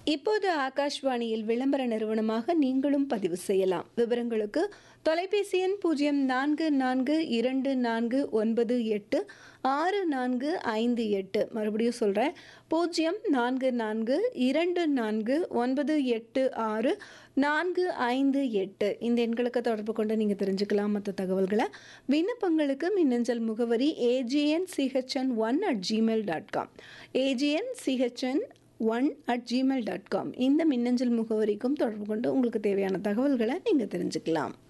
இப்போது ஆகாஷ்வாணியில் விளம்பர நிறுவனமாக நீங்களும் பதிவு செய்யலாம் விவரங்களுக்கு தொலைபேசி எண் பூஜ்ஜியம் நான்கு நான்கு இரண்டு நான்கு ஒன்பது எட்டு ஆறு நான்கு ஐந்து எட்டு மறுபடியும் சொல்கிறேன் பூஜ்ஜியம் நான்கு நான்கு இரண்டு நான்கு ஒன்பது எட்டு ஆறு நான்கு ஐந்து எட்டு இந்த எண்களுக்கு தொடர்பு கொண்டு நீங்கள் தெரிஞ்சுக்கலாம் மற்ற தகவல்களை விண்ணப்பங்களுக்கு மின்னஞ்சல் முகவரி AGN CHN one at Gmail dot com AGN CHN one at Gmail dot com இந்த மின்னஞ்சல் முகவரிக்கும் தொடர்பு கொண்டு உங்களுக்கு தேவையான தகவல்களை நீங்கள் தெரிஞ்சுக்கலாம்